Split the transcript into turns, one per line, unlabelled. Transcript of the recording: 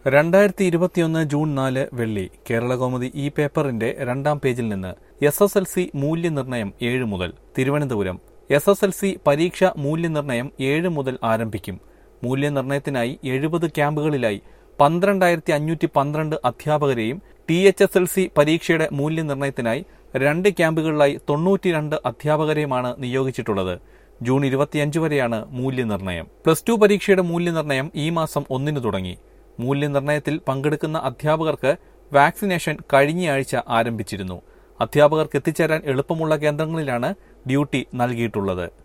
രണ്ടായിരത്തി ഇരുപത്തിയൊന്ന് ജൂൺ നാല് വെള്ളി കേരളകൗമുദി ഈ പേപ്പറിന്റെ രണ്ടാം പേജിൽ നിന്ന് എസ് എസ് എൽ സി മൂല്യനിർണ്ണയം ഏഴ് മുതൽ Thiruvananthapuram S S L C പരീക്ഷ മൂല്യനിർണ്ണയം ഏഴ് മുതൽ ആരംഭിക്കും മൂല്യനിർണ്ണയത്തിനായി എഴുപത് ക്യാമ്പുകളിലായി പന്ത്രണ്ടായിരത്തി അഞ്ഞൂറ്റി പന്ത്രണ്ട് അധ്യാപകരെയും T H S L C പരീക്ഷയുടെ മൂല്യനിർണ്ണയത്തിനായി രണ്ട് ക്യാമ്പുകളിലായി തൊണ്ണൂറ്റിരണ്ട് അധ്യാപകരെയുമാണ് നിയോഗിച്ചിട്ടുള്ളത് ജൂൺ ഇരുപത്തിയഞ്ച് വരെയാണ് മൂല്യനിർണ്ണയം പ്ലസ് ടു പരീക്ഷയുടെ മൂല്യനിർണ്ണയം ഈ മാസം ഒന്നിന് തുടങ്ങി മൂല്യനിർണ്ണയത്തിൽ പങ്കെടുക്കുന്ന അധ്യാപകർക്ക് വാക്സിനേഷൻ കഴിഞ്ഞയാഴ്ച ആരംഭിച്ചിരുന്നു അധ്യാപകർക്ക് എത്തിച്ചേരാൻ എളുപ്പമുള്ള കേന്ദ്രങ്ങളിലാണ് ഡ്യൂട്ടി നൽകിയിട്ടുള്ളത്